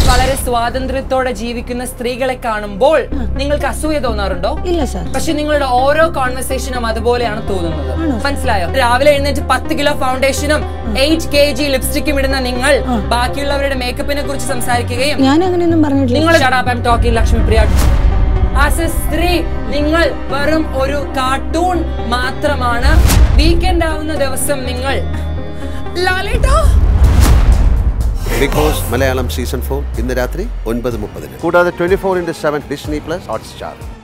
വളരെ സ്വാതന്ത്ര്യത്തോടെ ജീവിക്കുന്ന സ്ത്രീകളെ കാണുമ്പോൾ നിങ്ങൾക്ക് അസൂയ തോന്നാറുണ്ടോ ഇല്ല സാർ പക്ഷെ നിങ്ങളുടെ ഓരോ കോൺവെർസേഷനും അതുപോലെയാണ് തോന്നുന്നത് മനസ്സിലായോ രാവിലെ എഴുന്നേറ്റ് പത്ത് കിലോ ഫൗണ്ടേഷനും എയ്റ്റ് കെ ജി ലിപ്സ്റ്റിക്കും ഇടുന്ന നിങ്ങൾ ബാക്കിയുള്ളവരുടെ മേക്കപ്പിനെ കുറിച്ച് സംസാരിക്കുകയും ഞാൻ അങ്ങനെയൊന്നും പറഞ്ഞിട്ടില്ല നിങ്ങൾ talking Lakshmi Priya as a സ്ത്രീ നിങ്ങൾ വെറും ഒരു കാർട്ടൂൺ മാത്രമാണ് വീക്കെൻഡ് ആവുന്ന ദിവസം നിങ്ങൾ ലാലേട്ടാ big boss Malayalam season four ഇന്ന് രാത്രി ഒൻപത് മുപ്പതിന് കൂടാതെ twenty four into seven Disney plus Hotstar